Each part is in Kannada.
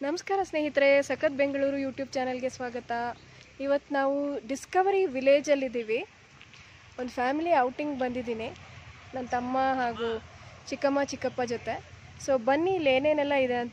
ನಮಸ್ಕಾರ ಸ್ನೇಹಿತರೆ ಸಖತ್ ಬೆಂಗಳೂರು ಯೂಟ್ಯೂಬ್ ಚಾನಲ್ಗೆ ಸ್ವಾಗತ ಇವತ್ತು ನಾವು ಡಿಸ್ಕವರಿ ವಿಲೇಜಲ್ಲಿದ್ದೀವಿ ಒಂದು ಫ್ಯಾಮಿಲಿ ಔಟಿಂಗ್ ಬಂದಿದ್ದೀನಿ ನನ್ನ ತಮ್ಮ ಹಾಗೂ ಚಿಕ್ಕಮ್ಮ ಚಿಕ್ಕಪ್ಪ ಜೊತೆ ಸೊ ಬನ್ನಿ ಇಲ್ಲಿ ಏನೇನೆಲ್ಲ ಇದೆ ಅಂತ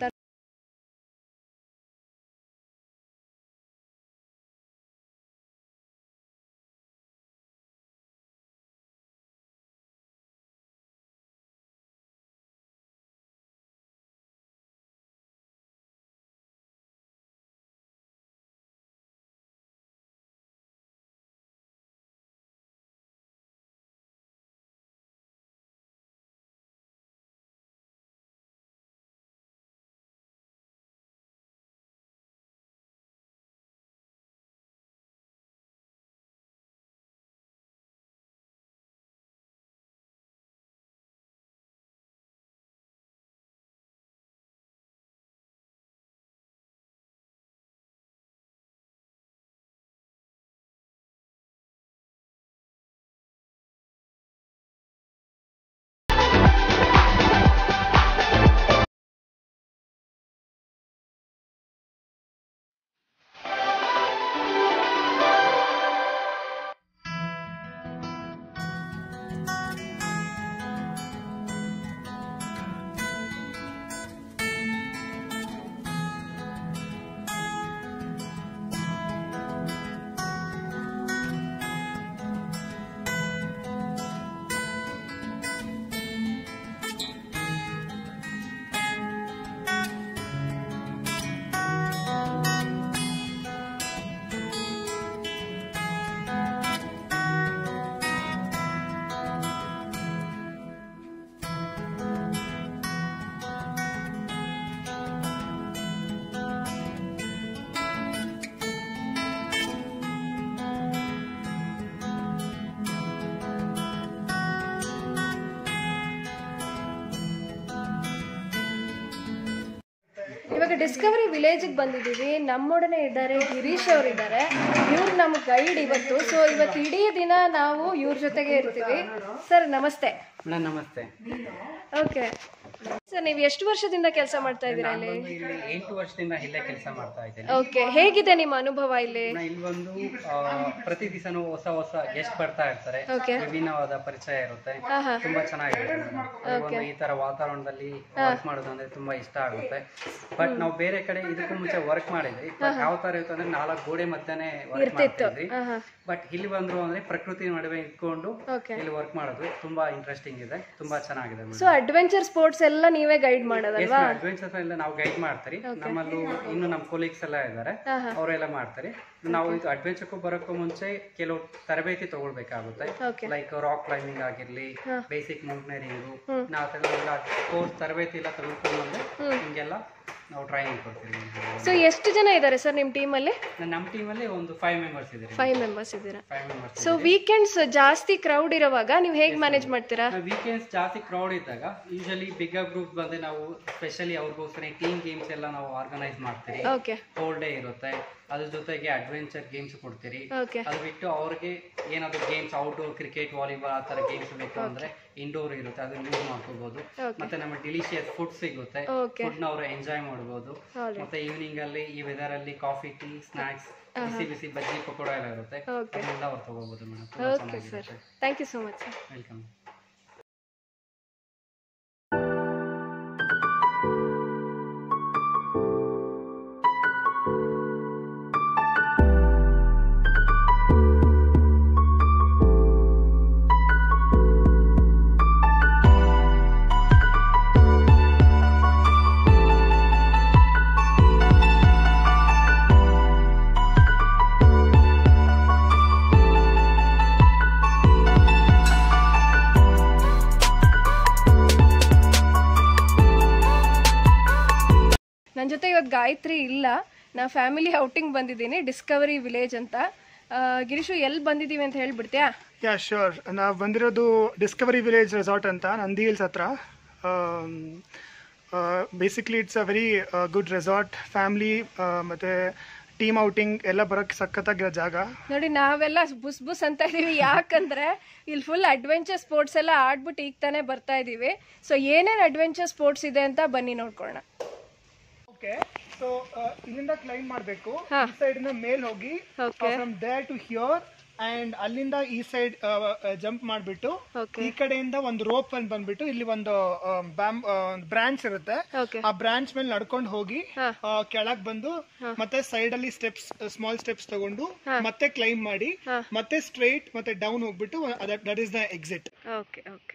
ಇವಾಗ ಡಿಸ್ಕವರಿ ವಿಲೇಜಿಗೆ ಬಂದಿದ್ದೀವಿ ನಮ್ಮೊಡನೆ ಇದ್ದಾರೆ ಗಿರೀಶ್ ಅವರು ಇದ್ದಾರೆ ಇವ್ರು ನಮ್ಮ ಗೈಡ್ ಇವತ್ತು ಸೊ ಇವತ್ತು ಇಡೀ ದಿನ ನಾವು ಇವ್ರ ಜೊತೆಗೆ ಇರ್ತೀವಿ ಸರ್ ನಮಸ್ತೆ ಮೇಡಮ್ ನಮಸ್ತೆ ಓಕೆ ಸರ್ ನೀವು ಎಷ್ಟು ವರ್ಷದಿಂದ ಕೆಲಸ ಮಾಡ್ತಾ ಇದ್ದೀರಾ ಇಲ್ಲಿ ನಾನು ಇಲ್ಲಿ ಎಂಟು ವರ್ಷದಿಂದ ಇಲ್ಲೇ ಕೆಲಸ ಮಾಡ್ತಾ ಇದ್ದೇನೆ ಓಕೆ ಹೇಗಿದೆ ನಿಮ್ಮ ಅನುಭವ ಇಲ್ಲಿ ನಾನು ಇಲ್ಲಿ ಬಂದು ಆ, ಪ್ರತಿ ದಿವಸನೂ ಹೊಸ ಹೊಸ ಗೆಸ್ಟ್ ಬರ್ತಾ ಇರ್ತಾರೆ ಓಕೆ ವಿಭಿನ್ನವಾದ ಪರಿಚಯ ಇರುತ್ತೆ ಹಾ ಹಾ ತುಂಬಾ ಚೆನ್ನಾಗಿರುತ್ತೆ madam. ಒಂದು ಈ ತರ ವಾತಾವರಣದಲ್ಲಿ ವರ್ಕ್ ಮಾಡೋದು ಅಂದ್ರೆ ತುಂಬಾ ಇಷ್ಟ ಆಗುತ್ತೆ ಬಟ್ ನಾವು ಬೇರೆ ಕಡೆ ಇದಕ್ಕೂ ಮುಂಚೆ ವರ್ಕ್ ಮಾಡಿದ್ವಿ ಬಟ್ ಯಾವ ತರ ಇತ್ತು ಅಂದ್ರೆ ನಾಲ್ಕು ಗೋಡೆ ಮಧ್ಯೆನೆ ವರ್ಕ್ ಮಾಡ್ತಾ ಇದ್ವಿ ಹಾ ಹಾ ಬಟ್ ಇಲ್ಲಿ ಬಂದ್ರು ಅಂದ್ರೆ ಪ್ರಕೃತಿ ನಡುವೆ ಇಟ್ಕೊಂಡು ಓಕೆ ಇಲ್ಲಿ ವರ್ಕ್ ಮಾಡೋದು ತುಂಬಾ ಇಂಟ್ರೆಸ್ಟಿಂಗ್ ಇದೆ ತುಂಬಾ ಚೆನ್ನಾಗಿದೆ madam. ಸೊ ಅಡ್ವೆಂಚರ್ ಸ್ಪೋರ್ಟ್ಸ್ ಎಲ್ಲ ನೀವೇ ಗೈಡ್ ಮಾಡೋದಲ್ವಾ ಅಡ್ವೆಂಚರ್ಸ್ ಎಲ್ಲ ನಾವು ಗೈಡ್ ಮಾಡ್ತೀರಿ ನಮ್ಮಲ್ಲೂ ಇನ್ನು ನಮ್ಮ ಕೊಲೀಗ್ಸ್ ಎಲ್ಲ ಇದ್ದಾರೆ ಹಾ ಹಾ ಅವರೆಲ್ಲ ಮಾಡ್ತಾರೆ ನಾವು ಇದು ಅಡ್ವೆಂಚರ್ಗೂ ಬರೋಕ್ಕೂ ಮುಂಚೆ ಕೆಲವು ತರಬೇತಿ ತಗೊಳ್ಬೇಕಾಗುತ್ತೆ ಓಕೆ ಲೈಕ್ ರಾಕ್ ಕ್ಲೈಂಬಿಂಗ್ ಆಗಿರ್ಲಿ ಹಾ. ಬೇಸಿಕ್ ಮೌಂಟೇನಿಂಗು ಹ್ಮ್. ನಾವು ಎಲ್ಲ ಕೋರ್ಸ್ ತರಬೇತಿ ಎಲ್ಲ ತಗೊಳ್ಕೊಂಡು ಬಂದು ಹಿಂಗೆಲ್ಲ ನಾವು ಟ್ರೈನಿಂಗ್ ಕೊಡ್ತೀವಿ ಸೊ ಎಷ್ಟು ಜನ ಇದ್ದಾರೆ ಸರ್ ನಿಮ್ಮ ಟೀಮಲ್ಲಿ ನ- ನಮ್ಮ ಟೀಮಲ್ಲಿ ಒಂದು ಫೈವ್ ಮೆಂಬರ್ಸ್ ಇದ್ದೀರಿ ಫೈವ್ ಮೆಂಬರ್ಸ್ ಇದ್ದೀರಾ ಫೈವ್ ಮೆಂಬರ್ಸ್ ಸೊ ವೀಕೆಂಡ್ಸ್ ಜಾಸ್ತಿ ಕ್ರೌಡ್ ಇರುವಾಗ ನೀವು ಹೇಗೆ ಮ್ಯಾನೇಜ್ ಮಾಡ್ತೀರಾ ವೀಕೆಂಡ್ಸ್ ಜಾಸ್ತಿ ಕ್ರೌಡ್ ಇದ್ದಾಗ ಯೂಶಲಿ ಬಿಗ್ ಗ್ರೂಪ್ ಬಂದು ನಾವು ಸ್ಪೆಷಲಿ ಅವ್ರಿಗೋಸ್ಕರ ಟೀಮ್ ಗೇಮ್ಸ್ ಎಲ್ಲ ನಾವು ಆರ್ಗನೈಸ್ ಮಾಡ್ತೀರಿ ಓಕೆ ಹೋಲ್ ಡೇ ಇರುತ್ತೆ ಅದ್ರ ಜೊತೆಗೆ ಅಡ್ವೆಂಚರ್ ಗೇಮ್ಸ್ ಕೊಡ್ತೀರಿ ಓಕೆ ಅದು ಬಿಟ್ಟು ಅವ್ರಿಗೆ ಏನಾದ್ರು ಗೇಮ್ಸ್ ಔಟ್ಡೋರ್ ಕ್ರಿಕೆಟ್ ವಾಲಿಬಾಲ್ ಆ ಥರ ಗೇಮ್ಸ್ ಬೇಕು ಅಂದ್ರೆ ಇಂಡೋರ್ ಇರುತ್ತೆ ಅದನ್ನ ಯೂಸ್ ಮಾಡ್ಕೋಬಹುದು Okay. ಮತ್ತೆ ನಮ್ಮ ಡಿಲಿಷಿಯಸ್ ಫುಡ್ ಸಿಗುತ್ತೆ ಓಕೆ ಫುಡ್ ನ ಅವರು ಎಂಜಾಯ್ ಮಾಡ್ಬೋದು Alright. ಮತ್ತೆ ಈವ್ನಿಂಗ್ ಅಲ್ಲಿ ಈ ವೆದರ್ ಅಲ್ಲಿ ಕಾಫಿ ಟೀ ಸ್ನಾಕ್ಸ್ ಬಿಸಿ ಬಿಸಿ ಬಜ್ಜಿ ಪಕೋಡ ಎಲ್ಲ ಇರುತ್ತೆ ಓಕೆ ಅದನ್ನೆಲ್ಲ ಅವ್ರು ತಗೋಬಹುದು madam okay sir thank you so much sir welcome ನನ್ನ ಜೊತೆ ಇವತ್ತು ಗಾಯತ್ರಿ ಇಲ್ಲ ನಾ ಫ್ಯಾಮಿಲಿ ಔಟಿಂಗ್ ಬಂದಿದ್ದೀನಿ ಡಿಸ್ಕವರಿ ವಿಲೇಜ್ ಅಂತ ಆ, ಗಿರೀಶು ಎಲ್ಲಿ ಬಂದಿದ್ದೀವಿ ಅಂತ ಹೇಳ್ಬಿಡ್ತೀಯಾ ಯಾ ಶ್ಯೂರ್ ನಾವು ಬಂದಿರೋದು ಡಿಸ್ಕವರಿ ವಿಲೇಜ್ ರೆಸಾರ್ಟ್ ಅಂತ ನಂದಿ ಹಿಲ್ಸ್ ಹತ್ರ basically it's a very good resort family ಮತ್ತು ಟೀಮ್ ಔಟಿಂಗ್ ಎಲ್ಲ ಬರೋಕ್ಕೆ ಸಖತ್ತಾಗಿರೋ ಜಾಗ ನೋಡಿ ನಾವೆಲ್ಲ ಬುಸ್ ಬುಸ್ ಅಂತ ಇದೀವಿ ಯಾಕಂದ್ರೆ ಇಲ್ಲಿ ಫುಲ್ ಅಡ್ವೆಂಚರ್ ಸ್ಪೋರ್ಟ್ಸ್ ಎಲ್ಲ ಆಡ್ಬಿಟ್ಟು ಈಗ ತಾನೇ ಬರ್ತಾ ಇದೀವಿ ಸೊ ಏನೇನು ಅಡ್ವೆಂಚರ್ ಸ್ಪೋರ್ಟ್ಸ್ ಇದೆ ಅಂತ ಬನ್ನಿ ನೋಡ್ಕೊಳ್ಳೋಣ ಓಕೆ ಸೊ ಇಲ್ಲಿಂದ ಕ್ಲೈಮ್ ಮಾಡಬೇಕು ಹಾ. ಈ ಸೈಡ್ ಇಂದ ಮೇಲ್ ಹೋಗಿ okay from there to here and ಅಲ್ಲಿಂದ ಈ ಸೈಡ್ ಜಂಪ್ ಮಾಡಿಬಿಟ್ಟು ಓಕೆ ಈ ಕಡೆಯಿಂದ ಒಂದು ರೋಪ್ ಅಲ್ಲಿ ಬಂದ್ಬಿಟ್ಟು ಇಲ್ಲಿ ಒಂದು ಬ್ಯಾಮ್ ಬ್ರಾಂಚ್ ಇರುತ್ತೆ ಓಕೆ ಆ ಬ್ರಾಂಚ್ ಮೇಲೆ ನಡ್ಕೊಂಡು ಹೋಗಿ ಹಾ. ಕೆಳಗ್ ಬಂದು ಮತ್ತೆ ಸೈಡ್ ಅಲ್ಲಿ ಸ್ಟೆಪ್ಸ್ ಸ್ಮಾಲ್ ಸ್ಟೆಪ್ಸ್ ತಗೊಂಡು ಹಾ. ಮತ್ತೆ ಕ್ಲೈಮ್ ಮಾಡಿ ಹಾ. ಮತ್ತೆ ಸ್ಟ್ರೈಟ್ ಮತ್ತೆ ಡೌನ್ ಹೋಗ್ಬಿಟ್ಟು that is the exit okay okay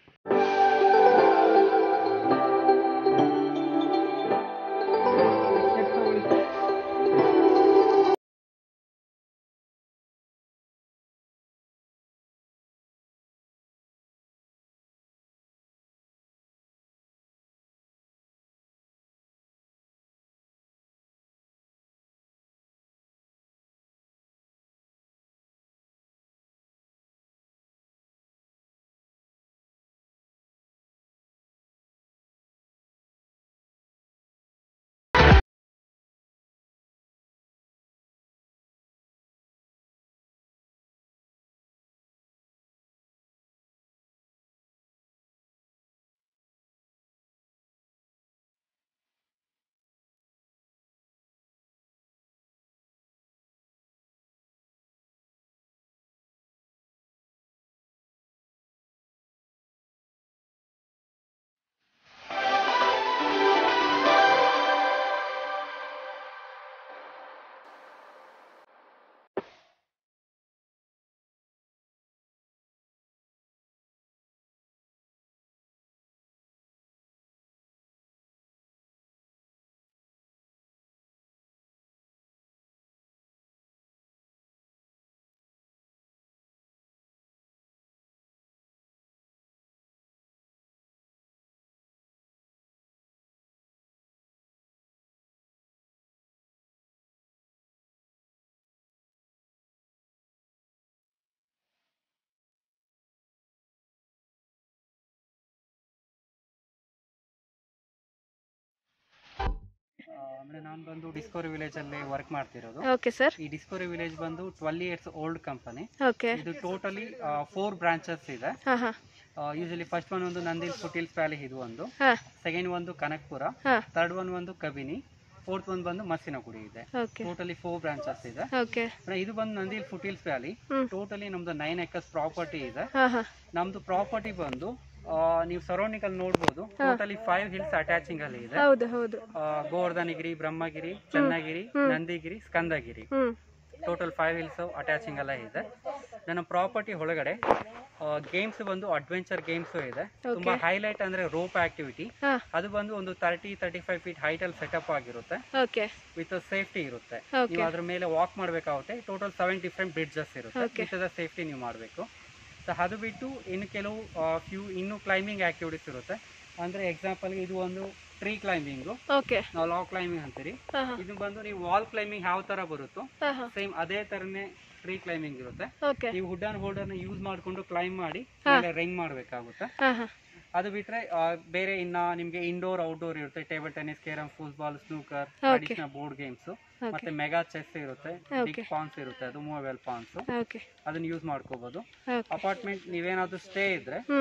ಅಂದ್ರೆ ನಾನು ಬಂದು ಡಿಸ್ಕವರಿ ವಿಲೇಜ್ ಅಲ್ಲಿ ವರ್ಕ್ ಮಾಡ್ತಿರೋದು ಓಕೆ ಸರ್ ಈ ಡಿಸ್ಕವರಿ ವಿಲೇಜ್ ಬಂದು twelve years old company okay ಇದು ಟೋಟಲಿ ಫೋರ್ ಬ್ರಾಂಚಸ್ ಇದೆ ಹಾಂ ಹಾಂ ಯೂಶಲಿ ಫಸ್ಟ್ ಒನ್ ಒಂದು ನಂದಿಲ್ ಫುಟಿಲ್ಸ್ ವ್ಯಾಲಿ ಇದು ಒಂದು ಹಾಂ ಸೆಕೆಂಡ್ ಒಂದು ಕನಕ್ಪುರ ಹಾಂ ಥರ್ಡ್ ಒನ್ ಒಂದು ಕಬಿನಿ ಫೋರ್ತ್ ಒಂದು ಬಂದು ಮಸ್ಸಿನಗುಡಿ ಇದೆ ಓಕೆ ಟೋಟಲಿ ಫೋರ್ ಬ್ರಾಂಚಸ್ ಇದೆ ಓಕೆ ಅಂದ್ರೆ ಇದು ಬಂದು ನಂದಿಲ್ ಫುಟಿಲ್ಸ್ ವ್ಯಾಲಿ ಹ್ಮ್. ಟೋಟಲಿ ನಮ್ದು ನೈನ್ ಎಕರ್ಸ್ ಪ್ರಾಪರ್ಟಿ ಇದೆ ಹಾಂ ಹಾಂ ನಮ್ದು ಪ್ರಾಪರ್ಟಿ ಬಂದು ಆ, ನೀವು ಸರೌಂಡಿಂಗ್ ಅಲ್ಲಿ ನೋಡ್ಬೋದು ಟೋಟಲಿ ಫೈವ್ ಹಿಲ್ಸ್ ಅಟ್ಯಾಚಿಂಗ್ ಅಲ್ಲಿ ಇದೆ ಹೌದು ಹೌದು ಆ, ಗೋವರ್ಧನಗಿರಿ ಬ್ರಹ್ಮಗಿರಿ ಚನ್ನಗಿರಿ ನಂದಿಗಿರಿ ಸ್ಕಂದಗಿರಿ ಹ್ಞೂ ಟೋಟಲ್ ಫೈವ್ ಹಿಲ್ಸ್ ಅಟ್ಯಾಚಿಂಗ್ ಎಲ್ಲ ಇದೆ ನನ್ನ ಪ್ರಾಪರ್ಟಿ ಒಳಗಡೆ ಗೇಮ್ಸ್ ಬಂದು ಅಡ್ವೆಂಚರ್ ಗೇಮ್ಸ್ ಇದೆ ತುಂಬಾ ಹೈಲೈಟ್ ಅಂದ್ರೆ ರೋಪ್ ಆಕ್ಟಿವಿಟಿ ಹಾಂ ಅದು ಬಂದು ಒಂದು thirty thirty five feet height ಅಲ್ಲಿ ಸೆಟಪ್ ಆಗಿರುತ್ತೆ ಓಕೆ ವಿತ್ ಸೇಫ್ಟಿ ಇರುತ್ತೆ Okay. ನೀವು ಅದ್ರ ಮೇಲೆ ವಾಕ್ ಮಾಡಬೇಕಾಗುತ್ತೆ ಟೋಟಲ್ ಸೆವೆನ್ ಡಿಫ್ರೆಂಟ್ ಬ್ರಿಡ್ಜಸ್ ಇರುತ್ತೆ Okay. ವಿತ್ ಸೇಫ್ಟಿ ನೀವು ಮಾಡಬೇಕು ಸೊ ಅದು ಬಿಟ್ಟು ಇನ್ನು ಕೆಲವು ಫ್ಯೂ ಇನ್ನು ಕ್ಲೈಂಬಿಂಗ್ ಆಕ್ಟಿವಿಟೀಸ್ ಇರುತ್ತೆ ಅಂದ್ರೆ ಎಕ್ಸಾಂಪಲ್ ಇದು ಒಂದು ಟ್ರೀ ಕ್ಲೈಂಬಿಂಗು ಓಕೆ ನಾವು ಲಾ ಕ್ಲೈಂಬಿಂಗ್ ಅಂತೀರಿ ಹಾಂ ಹಾಂ ಇದು ಬಂದು ನೀವು ವಾಲ್ ಕ್ಲೈಂಬಿಂಗ್ ಯಾವ ತರ ಬರುತ್ತೋ ಹಾಂ ಹಾಂ ಸೇಮ್ ಅದೇ ತರನೇ ಟ್ರೀ ಕ್ಲೈಂಬಿಂಗ್ ಇರುತ್ತೆ ಓಕೆ ನೀವು ವುಡ್ ಅಂಡ್ ಹೋಲ್ಡರ್ ನ ಯೂಸ್ ಮಾಡ್ಕೊಂಡು ಕ್ಲೈಂಬ್ ಮಾಡಿ ರಿಂಗ್ ಮಾಡಬೇಕಾಗುತ್ತೆ ಹಾಂ ಹಾಂ ಅದು ಬಿಟ್ರೆ ಆ, ಬೇರೆ ಇನ್ನ ನಿಮ್ಗೆ ಇಂಡೋರ್ ಔಟ್ಡೋರ್ ಇರುತ್ತೆ table tennis carrom football snooker additional board games ಮತ್ತೆ ಮೆಗಾ ಚೆಸ್ ಇರುತ್ತೆ ಬಿಗ್ ಪಾನ್ಸ್ ಇರುತ್ತೆ ಅದು ಮೂವೆಲ್ ಪಾನ್ಸ್ ಓಕೆ ಅದನ್ನ ಯೂಸ್ ಮಾಡ್ಕೋಬಹುದು ಓಕೆ ಅಪಾರ್ಟ್ಮೆಂಟ್ ನೀವೇನಾದ್ರೂ ಸ್ಟೇ ಇದ್ರೆ ಹ್ಞೂ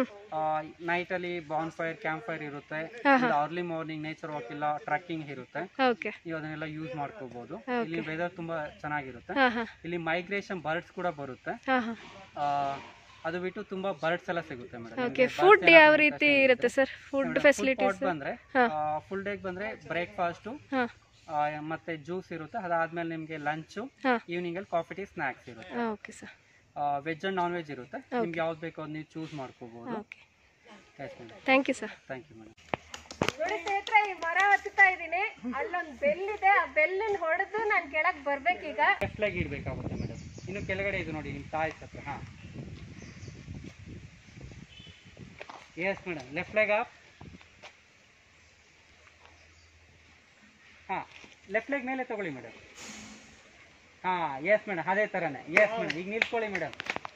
ನೈಟ್ ಅಲ್ಲಿ ಬಾನ್ ಫೈರ್ ಕ್ಯಾಂಪ್ ಫೈರ್ ಇರುತ್ತೆ ಅರ್ಲಿ ಮಾರ್ನಿಂಗ್ ನೇಚರ್ ವಾಕ್ ಇಲ್ಲ ಟ್ರಕ್ಕಿಂಗ್ ಇರುತ್ತೆ ಓಕೆ ನೀವು ಅದನ್ನೆಲ್ಲ ಯೂಸ್ ಮಾಡ್ಕೋಬಹುದು ಇಲ್ಲಿ ವೆದರ್ ತುಂಬಾ ಚೆನ್ನಾಗಿರುತ್ತೆ ಹಾಂ ಹಾಂ ಇಲ್ಲಿ ಮೈಗ್ರೇಷನ್ ಬರ್ಡ್ಸ್ ಕೂಡ ಬರುತ್ತೆ ಹಾಂ ಹಾಂ ಆ, ಅದು ಬಿಟ್ಟು ತುಂಬಾ ಬರ್ಡ್ಸ್ ಎಲ್ಲ ಸಿಗುತ್ತೆ ಓಕೆ ಮೇಡಮ್ ಫುಡ್ ಯಾವ ರೀತಿ ಇರುತ್ತೆ ಸರ್ ಫುಡ್ ಫೆಸಿಲಿಟೀಸ್ ಬಂದ್ರೆ ಫುಲ್ ಡೇಗ್ ಬಂದ್ರೆ ಬ್ರೇಕ್ಫಾಸ್ಟ್ ಹಾಂ ಮತ್ತೆ ಜ್ಯೂಸ್ ಇರುತ್ತೆ ಅದಾದ್ಮೇಲೆ ನಿಮ್ಗೆ ಲಂಚು ಹಾಂ ಈವ್ನಿಂಗ್ ಅಲ್ಲಿ ಕಾಫಿ ಟೀ ಸ್ನಾಕ್ಸ್ ಇರುತ್ತೆ okay sir veg and non veg ಇರುತ್ತೆ ನಿಮ್ಗೆ ಯಾವ್ದು ಬೇಕೋ ಅದು ನೀವು ಚೂಸ್ ಮಾಡ್ಕೋಬಹುದು okay thank you sir thank you madam ನೋಡಿ ಸ್ನೇಹಿತರೆ ಈ ಮರ ಹತ್ತುತ್ತಾ ಇದ್ದೀನಿ ಅಲ್ಲೊಂದು ಬೆಲ್ ಇದೆ ಆ ಬೆಲ್ಲನ್ನು ಹೊಡೆದು ನಾನು ಕೆಳಗೆ ಬರ್ಬೇಕೀಗ ಲೆಫ್ಟ್ ಲೆಗ್ ಇಡಬೇಕಾಗುತ್ತೆ ಮೇಡಮ್ ಇನ್ನು ಕೆಳಗಡೆ ಇದು ನೋಡಿ ನಿಮ್ಮ ತಾಯಿ ಹತ್ರ ಹಾಂ yes madam left leg up ಹಾಂ ಲೆಫ್ಟ್ ಲೆಗ್ ಮೇಲೆ ತಗೊಳ್ಳಿ ಮೇಡಮ್ ಹಾಂ ಎಸ್ ಮೇಡಮ್ ಅದೇ ಥರನೇ ಎಸ್ ಮೇಡಮ್ ಈಗ ನಿಲ್ಸ್ಕೊಳ್ಳಿ ಮೇಡಮ್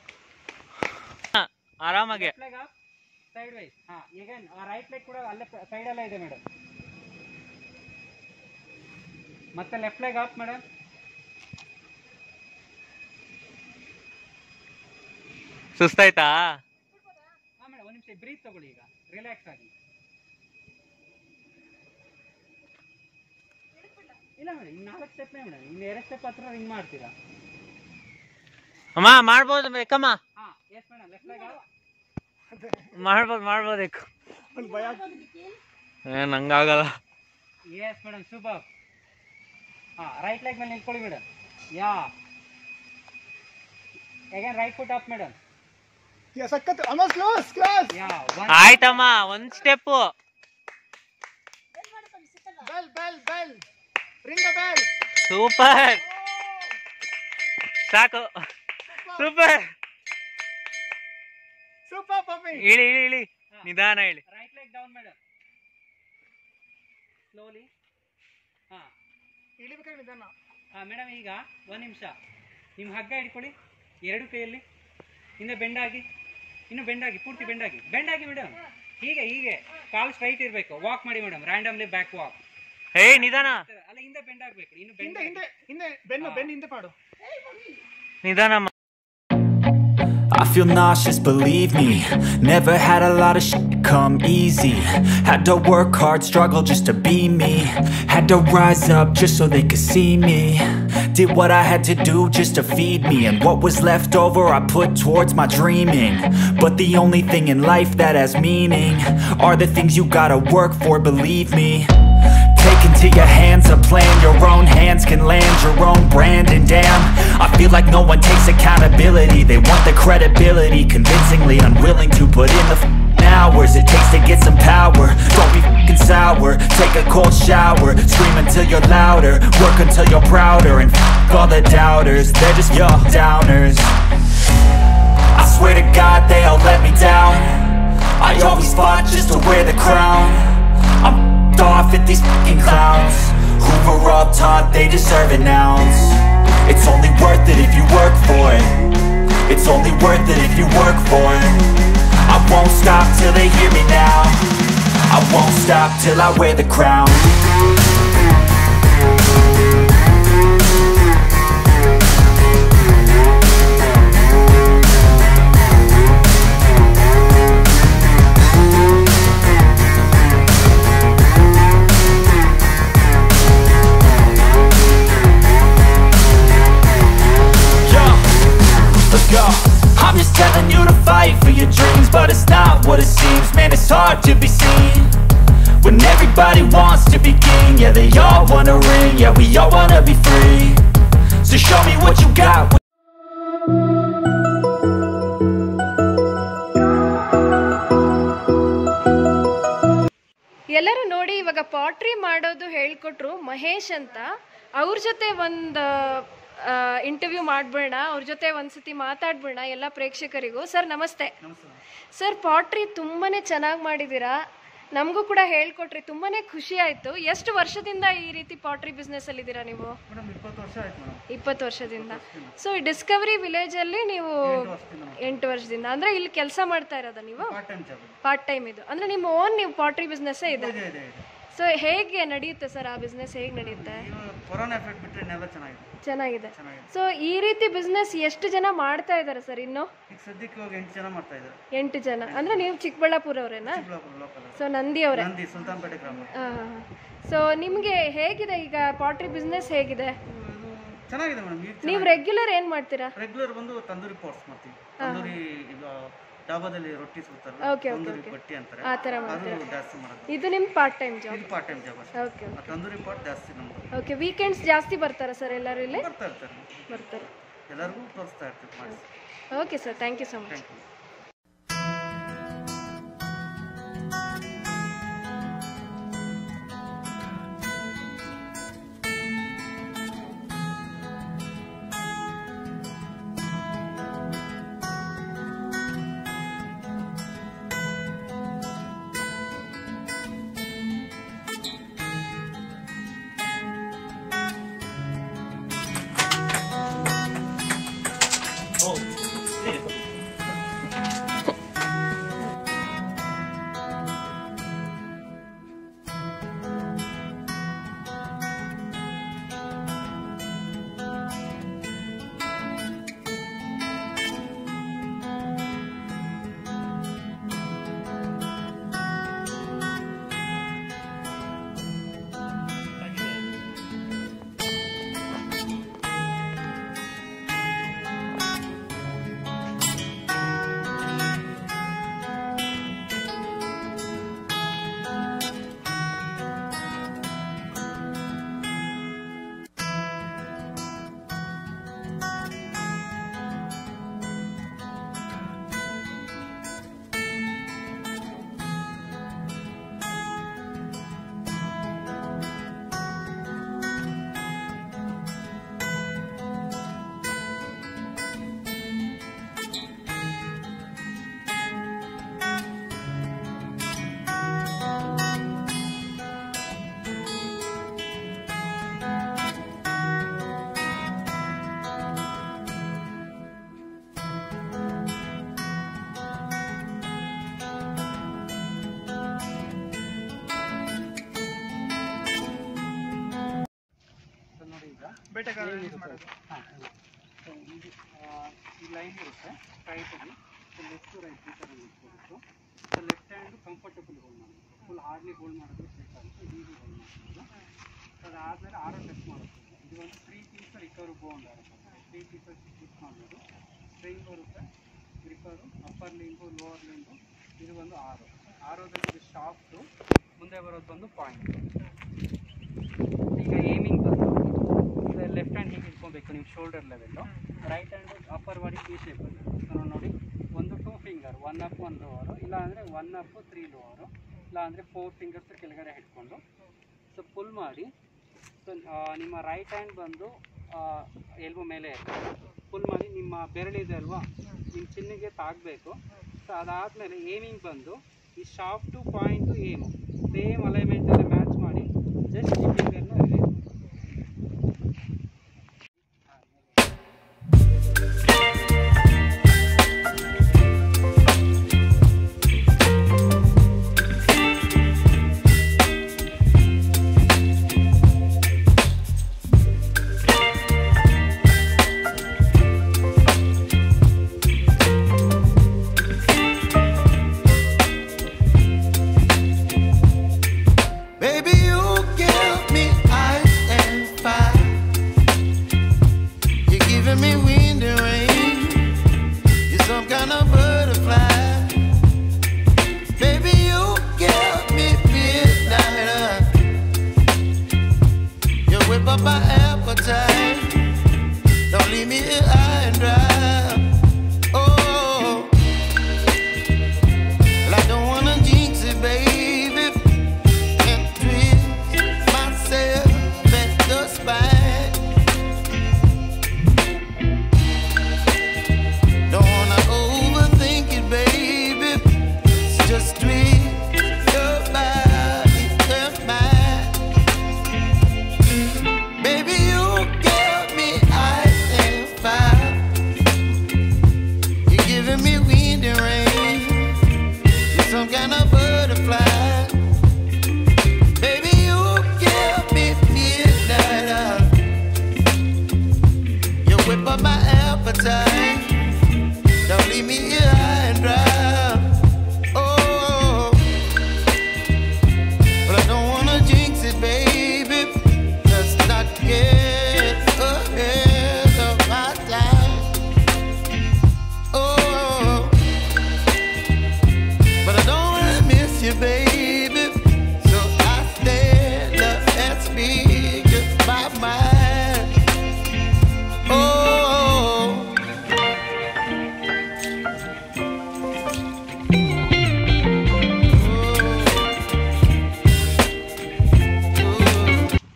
ಆರಾಮಾಗಿ left leg up sidewise ಹಾಂ ಈಗ ರೈಟ್ ಲೆಗ್ ಕೂಡ ಅಲ್ಲೇ ಸೈಡಲ್ಲೇ ಇದೆ ಮೇಡಮ್ ಮತ್ತೆ ಲೆಫ್ಟ್ ಲೆಗ್ ಅಪ್ ಮೇಡಮ್ ಸುಸ್ತಾಯ್ತಾ ಹಾಂ ಮೇಡಮ್ ಒಂದು ನಿಮಿಷ ಬ್ರೀತ್ ತಗೊಳ್ಳಿ ಈಗ ರಿಲ್ಯಾಕ್ಸ್ ಆಗಿ ಇಲ್ಲ ಮೇಡಮ್ ಇನ್ನು ನಾಲ್ಕು ಸ್ಟೆಪ್ನೇ ಮೇಡಮ್ ಇನ್ನು ಎರಡು ಸ್ಟೆಪ್ ಹತ್ರ ಹಿಂಗ್ ಮಾಡ್ತೀರಾ ಅಮ್ಮ ಮಾಡ್ಬೋದು ಬೇಕಮ್ಮ ಹಾ ಎಸ್ ಮೇಡಮ್ ಲೆಫ್ಟ್ ಲೆಗ್ ಮಾಡ್ಬೋದು ಮಾಡ್ಬೋದು ಏಕ್. ಒಂದು ಭಯ ಏ ನಂಗಾಗಲ್ಲ ಎಸ್ ಮೇಡಮ್ ಸೂಪರ್ ಹಾ ರೈಟ್ ಲೆಗ್ ಮೇಲೆ ನಿಂತ್ಕೊಳ್ಳಿ madam yeah again right foot up madam yeah ಸಖತ್ almost close class yeah one ಆಯ್ತಮ್ಮ ಒಂದ್ step bell bell bell ring the bell super ಸಾಕು ಸೂಪರ್ ಸೂಪರ್ ಪಪ್ಪಿ ಇಳಿ ಇಳಿ ಇಳಿ ನಿಧಾನ ಇಳಿ right leg down madam slowly ಹಾ ಇಳಿಬೇಕಾದ್ರೆ ನಿಧಾನ ಹಾ ಮೇಡಮ್ ಈಗ ಒಂದು ನಿಮಿಷ ನಿಮ್ಮ ಹಗ್ಗ ಹಿಡ್ಕೊಳ್ಳಿ ಎರಡು ಕೈಯಲ್ಲಿ ಹಿಂದೆ ಬೆಂಡಾಗಿ ಇನ್ನು ಬೆಂಡಾಗಿ ಪೂರ್ತಿ ಬೆಂಡಾಗಿ ಬೆಂಡಾಗಿ ಮೇಡಮ್ ಹೀಗೆ ಹೀಗೆ ಕಾಲು ಸ್ಟ್ರೈಟ್ ಇರಬೇಕು ವಾಕ್ ಮಾಡಿ ಮೇಡಮ್ ರ್ಯಾಂಡಮ್ಲಿ ಬ್ಯಾಕ್ ವಾಕ್ ಹೇ ನಿಧಾನ ಅಲ್ಲ ಹಿಂದೆ ಬೆಂಡಾಗಬೇಕು ಇನ್ನು ಹಿಂದೆ ಬೆಂಡ್ ಹಿಂದೆ ಹಿಂದೆ ಬೆನ್ನು ಬೆನ್ನು ಹಿಂದೆ ಮಾಡು ನಿಧಾನಮ್ಮ I feel nauseous, believe me. Never had a lot of shit come easy. Had to work hard, struggle just to be me. Had to rise up just so they could see me. Did what I had to do just to feed me. And what was left over, I put towards my dreaming. But the only thing in life that has meaning are the things you gotta work for, believe me. Take into your hands a plan Your own hands can land your own brand And damn, I feel like no one takes accountability They want the credibility Convincingly unwilling to put in the f***ing hours It takes to get some power Don't be f***ing sour Take a cold shower Scream until you're louder Work until you're prouder And f*** all the doubters They're just your downers I swear to God they all let me down I always fought just to wear the crown I'm f***ed off at these fucking clowns Who were all taught they deserve an ounce It's only worth it if you work for it It's only worth it if you work for it I won't stop till they hear me now I won't stop till I wear the crown Yo, let's go. I'm just telling you to fight for your dreams, but it's not what it seems. Man, it's hard to be seen when everybody wants to be king. Yeah, they all wanna ring. Yeah, we all wanna be free. So show me what you got. ಎಲ್ಲರೂ ನೋಡಿ ಇವಾಗ ಪಾಟ್ರಿ ಮಾಡೋದು ಹೇಳ್ಕೊಟ್ರು ಮಹೇಶ್ ಅಂತ ಅವ್ರ ಜೊತೆ ಒಂದು ಇಂಟರ್ವ್ಯೂ ಮಾಡ್ಬಿಡೋಣ ಅವ್ರ ಜೊತೆ ಒಂದ್ಸತಿ ಮಾತಾಡ್ಬಿಡೋಣ ಎಲ್ಲ ಪ್ರೇಕ್ಷಕರಿಗೂ ಸರ್ ನಮಸ್ತೆ ಸರ್ ಪಾಟ್ರಿ ತುಂಬಾನೇ ಚೆನ್ನಾಗಿ ಮಾಡಿದ್ದೀರಾ ನಮಗೂ ಕೂಡ ಹೇಳ್ಕೊಟ್ರಿ ತುಂಬಾನೇ ಖುಷಿ ಆಯ್ತು ಎಷ್ಟು ವರ್ಷದಿಂದ ಈ ರೀತಿ ಪಾಟ್ರಿ ಬಿಸ್ನೆಸ್ ಅಲ್ಲಿ ಇದ್ದೀರಾ ನೀವು ಮೇಡಮ್ ಇಪ್ಪತ್ತು ವರ್ಷ ಆಯ್ತು ಮೇಡಮ್ ಇಪ್ಪತ್ತು ವರ್ಷದಿಂದ ಸೊ ಈ ಡಿಸ್ಕವರಿ ವಿಲೇಜ್ ಅಲ್ಲಿ ನೀವು ಎಂಟು ವರ್ಷದಿಂದ ಅಂದ್ರೆ ಇಲ್ಲಿ ಕೆಲಸ ಮಾಡ್ತಾ ಇರೋದ ನೀವು part time job part time ಇದು ಅಂದ್ರೆ ನಿಮ್ಮ ಓನ್ ನೀವು ಪಾಟ್ರಿ ಬಿಸ್ನೆಸ್ ಇದೆ ಇದೆ ಇದೆ ಇದೆ ಸೊ ಹೇಗೆ ನಡೆಯುತ್ತೆ ಸರ್ ಆ ಬಿಸ್ನೆಸ್ ಹೇಗೆ ನಡೆಯುತ್ತೆ ಈಗ ಕೊರೋನಾ ಎಫೆಕ್ಟ್ ಬಿಟ್ಟರೆ ಇನ್ನೆಲ್ಲ ಚೆನ್ನಾಗಿದೆ ಚೆನ್ನಾಗಿದೆ ಚೆನ್ನಾಗಿದೆ ಸೊ ಈ ರೀತಿ ಬಿಸ್ನೆಸ್ ಎಷ್ಟು ಜನ ಮಾಡ್ತಾ ಇದ್ದಾರೆ ಸರ್ ಇನ್ನು ಈಗ ಸದ್ಯಕ್ಕೆ ಇವಾಗ ಎಂಟು ಜನ ಮಾಡ್ತಾ ಇದ್ದಾರೆ ಎಂಟು ಜನ ಅಂದ್ರೆ ನೀವು ಚಿಕ್ಕಬಳ್ಳಾಪುರ ಅವರೇನಾ ಚಿಕ್ಕಬಳ್ಳಾಪುರ ಲೋಕಲ್ ಸೊ ನಂದಿ ಅವರೇ ನಂದಿ ಸುಲ್ತಾನ್ಪೇಟೆ ಗ್ರಾಮ ಸೊ ನಿಮಗೆ ಹೇಗಿದೆ ಈಗ ಪಾಟ್ರಿ ಬಿಸ್ನೆಸ್ ಹೇಗಿದೆ ಇದು ಚೆನ್ನಾಗಿದೆ ಮೇಡಮ್ ಈಗ ನೀವು ರೆಗ್ಯುಲರ್ ಏನ್ ಮಾಡ್ತೀರಾ ರೆಗ್ಯುಲರ್ ಬಂದು ತಂದೂರಿ ಪಾಟ್ಸ್ ಮಾಡ್ತೀವಿ ತಂದೂರಿ ಈಗ ಡಾಬಾದಲ್ಲಿ ರೊಟ್ಟಿ ಸುಡ್ತಾರಲ್ಲ Okay, okay, ತಂದೂರಿ okay. ಬಟ್ಟಿ ಅಂತಾರೆ ಆ ಥರ ಅದು ಜಾಸ್ತಿ ಮಾಡೋದು ಇದು ನಿಮ್ಮ ಪಾರ್ಟ್ ಟೈಮ್ ಜಾಬ್ ಇದು ಪಾರ್ಟ್ ಟೈಮ್ ಜಾಬ್ ಅಷ್ಟೇ ಓಕೆ ಆ ತಂದೂರಿ ಪಾಟ್ ಜಾಸ್ತಿ ನಮ್ದು ಓಕೆ ವೀಕೆಂಡ್ಸ್ ಜಾಸ್ತಿ ಬರ್ತಾರಾ ಸರ್ ಎಲ್ಲರೂ ಇಲ್ಲಿ ಬರ್ತಾ ಇರ್ತಾರೆ ಬರ್ತಾರೆ ಎಲ್ಲರಿಗೂ ತೋರಿಸ್ತಾ ಇರ್ತೀವಿ ಮಾಡಿಸಿ okay sir thank you so much thank you ಬೇಟೆಗಾರ use ಮಾಡೋದು ಹಾಂ ಸೊ ಇದು ಆ, ಈ ಲೈನ್ ಇರುತ್ತೆ ರೈಟಲ್ಲಿ ಸೊ ಲೆಫ್ಟ್ ರೈಟ್ ಈ ಥರ ನಿಂತ್ಕೋಬೇಕು so left hand comfortable hold ಮಾಡಬೇಕು ಫುಲ್ ಹಾರ್ಡ್ಲಿ ಹೋಲ್ಡ್ ಮಾಡೋದು ಬೇಕಾಗುತ್ತೆ ಈಸಿ ಹೋಲ್ಡ್ ಮಾಡ್ಬೋದು ಸೊ ಅದಾದಮೇಲೆ ಆರೋ ಟೆಸ್ಟ್ ಮಾಡೋದು ಇದು ಒಂದು ತ್ರೀ ಪೀಸ್ ರಿಕವರ್ ಬೋಂಡ್ ಇರುತ್ತೆ ತ್ರೀ ಪೀಸಸ್ ಸ್ಟಿಚ್ ಮಾಡೋದು ಸ್ಟ್ರಿಂಗ್ ಬರುತ್ತೆ ಗ್ರಿಪ್ಪರು ಅಪ್ಪರ್ ಲಿಂಗು ಲೋವರ್ ಲಿಂಗು ಇದು ಒಂದು ಆರು ಆರೋದಲ್ಲಿ ಇದು ಶಾಫ್ಟು ಮುಂದೆ ಬರೋದು ಬಂದು ಪಾಯಿಂಟ್ ಈಗ ಏಮಿಂಗ್ ಬಂದು ಲೆಫ್ಟ್ ಹ್ಯಾಂಡ್ ಹೀಗೆ ಇಟ್ಕೊಬೇಕು ನೀವು shoulder level right hand upper body ಈ ಶೇಪ್ ಸೊ ನೋಡಿ ಒಂದು two finger one up one lower ಇಲ್ಲ ಅಂದರೆ ಒನ್ ಅಪ್ ತ್ರೀ ಲೋವರು ಇಲ್ಲ ಅಂದರೆ ಫೋರ್ ಫಿಂಗರ್ಸ್ ಕೆಳಗಡೆ ಹಿಡ್ಕೊಂಡು ಸೊ ಫುಲ್ ಮಾಡಿ ಸೊ ನಿಮ್ಮ ರೈಟ್ ಹ್ಯಾಂಡ್ ಬಂದು ಎಲ್ಬೋ ಮೇಲೆ ಫುಲ್ ಮಾಡಿ ನಿಮ್ಮ ಬೆರಳಿದೆ ಅಲ್ವಾ ನಿಮ್ಮ ಚಿನ್ನಿಗೆ ತಾಗಬೇಕು ಸೊ ಅದಾದಮೇಲೆ ಏಮಿಂಗ್ ಬಂದು ಈ ಶಾಫ್ಟು ಪಾಯಿಂಟು ಏಮು ಸೇಮ್ ಅಲೈನ್ಮೆಂಟಲ್ಲಿ ಮ್ಯಾಚ್ ಮಾಡಿ ಜಸ್ಟ್ ಈ ಫಿಂಗರ್ನ release Baby, you give me ice and fire. You're giving me wind and rain. You're some kind of butterfly. Baby, you give me midnight. You whip up my appetite. Don't leave me here high and dry. Oh, well, I don't wanna jinx it, baby and twist myself at the spine. Don't wanna overthink it, baby. It's just twist your body and mine. Baby, you give me ice and fire. You're giving me wind and rain. You're some kind of butterfly. Baby, you give me midnight oil. You whip up my appetite. Don't leave me here high and dry. Oh, but I don't wanna jinx it, baby. Let's not get ahead of my time. Oh. But I don't wanna miss you, baby. So I stand up and speak just my mind. Oh. Oh. Oh.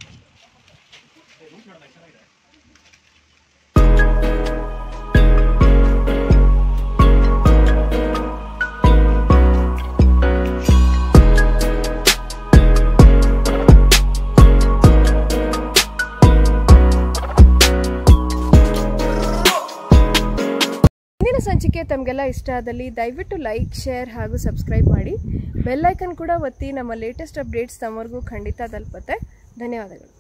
ಇಂದಿನ ಸಂಚಿಕೆ ತಮಗೆಲ್ಲ ಇಷ್ಟ ಆದಲ್ಲಿ ದಯವಿಟ್ಟು ಲೈಕ್ ಶೇರ್ ಹಾಗೂ ಸಬ್ಸ್ಕ್ರೈಬ್ ಮಾಡಿ ಬೆಲ್ ಐಕನ್ ಕೂಡ ಒತ್ತಿ ನಮ್ಮ ಲೇಟೆಸ್ಟ್ ಅಪ್ಡೇಟ್ಸ್ ತಮ್ಮವರೆಗೂ ಖಂಡಿತ ತಲುಪುತ್ತೆ ಧನ್ಯವಾದಗಳು